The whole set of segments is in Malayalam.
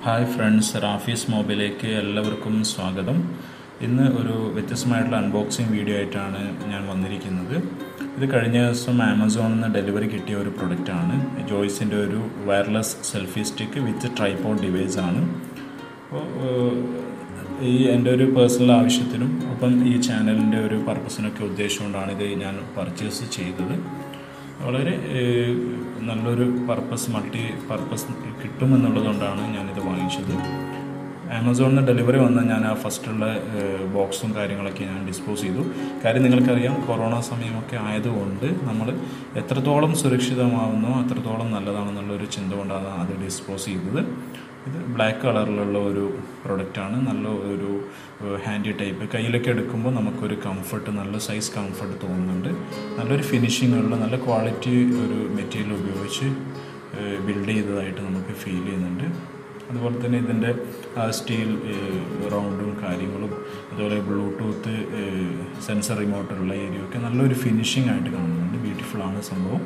ഹായ് ഫ്രണ്ട്സ് റാഫീസ് മൊബൈലിലേക്ക് എല്ലാവർക്കും സ്വാഗതം ഇന്ന് ഒരു വ്യത്യസ്തമായിട്ടുള്ള അൺബോക്സിങ് വീഡിയോ ആയിട്ടാണ് ഞാൻ വന്നിരിക്കുന്നത് ഇത് കഴിഞ്ഞ ദിവസം ആമസോണിൽ നിന്ന് ഡെലിവറി കിട്ടിയ ഒരു പ്രൊഡക്റ്റാണ് ജോയ്സിൻ്റെ ഒരു wireless selfie stick with tripod device ആണ് അപ്പോൾ ഈ എൻ്റെ ഒരു പേഴ്സണൽ ആവശ്യത്തിനും ഒപ്പം ഈ ചാനലിൻ്റെ ഒരു പർപ്പസിനൊക്കെ ഉദ്ദേശിച്ചുകൊണ്ടാണ് ഇത് ഞാൻ പർച്ചേസ് ചെയ്തത് വളരെ ഏഹ്, നല്ലൊരു പർപ്പസ് മൾട്ടി പർപ്പസ് കിട്ടുമെന്നുള്ളതുകൊണ്ടാണ് ഞാനിത് വാങ്ങിച്ചത് ആമസോണിൽ നിന്ന് ഡെലിവറി വന്ന ഞാൻ ആ ഫസ്റ്റുള്ള ബോക്സും കാര്യങ്ങളൊക്കെ ഞാൻ ഡിസ്പോസ് ചെയ്തു കാര്യം നിങ്ങൾക്കറിയാം കൊറോണ സമയമൊക്കെ ആയതുകൊണ്ട് നമ്മൾ എത്രത്തോളം സുരക്ഷിതമാവുന്നോ അത്രത്തോളം നല്ലതാണെന്നുള്ളൊരു ചിന്ത കൊണ്ടാണ് അത് ഡിസ്പോസ് ചെയ്തത് ഇത് ബ്ലാക്ക് കളറിലുള്ള ഒരു പ്രൊഡക്റ്റാണ് നല്ല ഒരു ഹാൻഡി ടൈപ്പ് കയ്യിലൊക്കെ എടുക്കുമ്പോൾ നമുക്കൊരു കംഫർട്ട് നല്ല സൈസ് കംഫർട്ട് തോന്നുന്നുണ്ട് നല്ലൊരു ഫിനിഷിംഗ് ഉള്ള നല്ല ക്വാളിറ്റി ഒരു മെറ്റീരിയൽ ഉപയോഗിച്ച് ബിൽഡ് ചെയ്തതായിട്ട് നമുക്ക് ഫീൽ ചെയ്യുന്നുണ്ട് അതുപോലെ തന്നെ ഇതിൻ്റെ സ്റ്റീൽ റൗണ്ടും കാര്യങ്ങളും അതുപോലെ ബ്ലൂടൂത്ത് സെൻസർ റിമോട്ടുള്ള ഏരിയയൊക്കെ നല്ലൊരു ഫിനിഷിംഗ് ആയിട്ട് കാണുന്നുണ്ട് ബ്യൂട്ടിഫുൾ ആണ് സംഭവം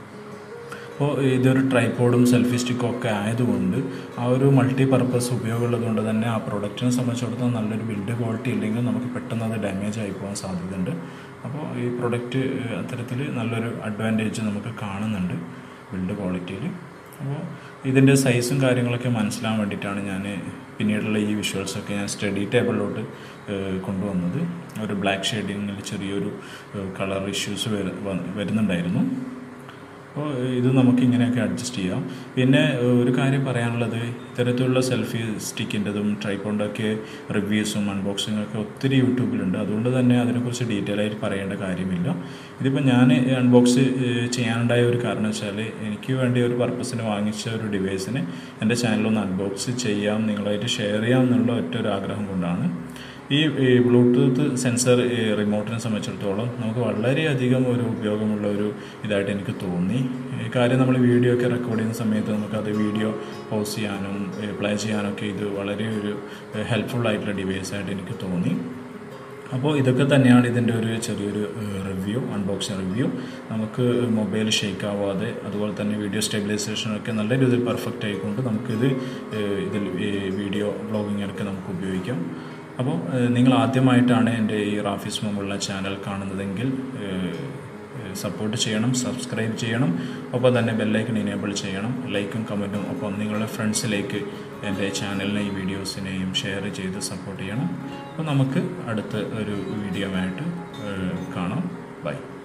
അപ്പോൾ ഇതൊരു ട്രൈപ്പോഡും സെൽഫി സ്റ്റിക്കും ഒക്കെ ആയതുകൊണ്ട് ആ ഒരു മൾട്ടി പർപ്പസ് ഉപയോഗമുള്ളത് കൊണ്ട് തന്നെ ആ പ്രൊഡക്റ്റിനെ സംബന്ധിച്ചിടത്തോളം നല്ലൊരു ബിൽഡ് ക്വാളിറ്റി ഇല്ലെങ്കിൽ നമുക്ക് പെട്ടെന്ന് അത് ഡാമേജ് ആയി പോകാൻ സാധ്യതയുണ്ട് അപ്പോൾ ഈ പ്രൊഡക്റ്റ് അത്തരത്തിൽ നല്ലൊരു അഡ്വാൻറ്റേജ് നമുക്ക് കാണുന്നുണ്ട് ബിൽഡ് ക്വാളിറ്റിയിൽ അപ്പോൾ ഇതിൻ്റെ സൈസും കാര്യങ്ങളൊക്കെ മനസ്സിലാൻ വേണ്ടിയിട്ടാണ് ഞാൻ പിന്നീടുള്ള ഈ വിഷ്വൽസൊക്കെ ഞാൻ സ്റ്റഡി ടേബിളിലോട്ട് കൊണ്ടുവന്നത് ഒരു ബ്ലാക്ക് ഷെയ്ഡിങ്ങിൽ ചെറിയൊരു കളർ ഇഷ്യൂസ് വരുന്നുണ്ടായിരുന്നു അപ്പോൾ ഇത് നമുക്ക് ഇങ്ങനെയൊക്കെ അഡ്ജസ്റ്റ് ചെയ്യാം പിന്നെ ഒരു കാര്യം പറയാനുള്ളത് ഇത്തരത്തിലുള്ള സെൽഫി സ്റ്റിക്കിൻ്റെതും ട്രൈപ്പോണ്ടൊക്കെ റിവ്യൂസും അൺബോക്സിങ്ങും ഒക്കെ ഒത്തിരി യൂട്യൂബിലുണ്ട് അതുകൊണ്ട് തന്നെ അതിനെക്കുറിച്ച് ഡീറ്റെയിൽ ആയിട്ട് പറയേണ്ട കാര്യമില്ല ഇതിപ്പോൾ ഞാൻ അൺബോക്സ് ചെയ്യാനുണ്ടായ ഒരു കാരണം വെച്ചാൽ എനിക്ക് വേണ്ടി ഒരു പർപ്പസിന് വാങ്ങിച്ച ഒരു ഡിവൈസിന് എൻ്റെ ചാനലൊന്ന് അൺബോക്സ് ചെയ്യാം നിങ്ങളായിട്ട് ഷെയർ ചെയ്യാം എന്നുള്ള ഒറ്റ ഒരു ആഗ്രഹം കൊണ്ടാണ് ഈ ഈ ബ്ലൂടൂത്ത് സെൻസർ ഈ റിമോട്ടിനെ സംബന്ധിച്ചിടത്തോളം നമുക്ക് വളരെയധികം ഒരു ഉപയോഗമുള്ള ഒരു ഇതായിട്ട് എനിക്ക് തോന്നി ഈ കാര്യം നമ്മൾ വീഡിയോ ഒക്കെ റെക്കോർഡ് ചെയ്യുന്ന സമയത്ത് നമുക്കത് വീഡിയോ പോസ് ചെയ്യാനും പ്ലേ ചെയ്യാനൊക്കെ ഇത് വളരെ ഒരു ഹെൽപ്ഫുൾ ആയിട്ടുള്ള ഡിവൈസ് ആയിട്ട് എനിക്ക് തോന്നി അപ്പോൾ ഇതൊക്കെ തന്നെയാണ് ഇതിൻ്റെ ഒരു ചെറിയൊരു റിവ്യൂ അൺബോക്സിങ് റിവ്യൂ നമുക്ക് മൊബൈൽ ഷേക്ക് ആവാതെ അതുപോലെ തന്നെ വീഡിയോ സ്റ്റെബിലൈസേഷനൊക്കെ നല്ല രീതിയിൽ പെർഫെക്റ്റ് ആയിക്കൊണ്ട് നമുക്കിത് ഏഹ്, ഇതിൽ വീഡിയോ ബ്ലോഗിങ്ങിനൊക്കെ നമുക്ക് ഉപയോഗിക്കാം അപ്പോൾ ഏഹ്, നിങ്ങൾ ആദ്യമായിട്ടാണ് എൻ്റെ ഈ റാഫീസ് മുമ്പുള്ള ചാനൽ കാണുന്നതെങ്കിൽ സപ്പോർട്ട് ചെയ്യണം സബ്സ്ക്രൈബ് ചെയ്യണം ഒപ്പം തന്നെ ബെല്ലൈക്കൺ ഇനേബിൾ ചെയ്യണം ലൈക്കും കമൻറ്റും ഒപ്പം നിങ്ങളുടെ ഫ്രണ്ട്സിലേക്ക് എൻ്റെ ചാനലിനെ ഈ വീഡിയോസിനെയും ഷെയർ ചെയ്ത് സപ്പോർട്ട് ചെയ്യണം അപ്പോൾ നമുക്ക് അടുത്ത ഒരു വീഡിയോ ആയിട്ട് ഏഹ്, കാണാം ബൈ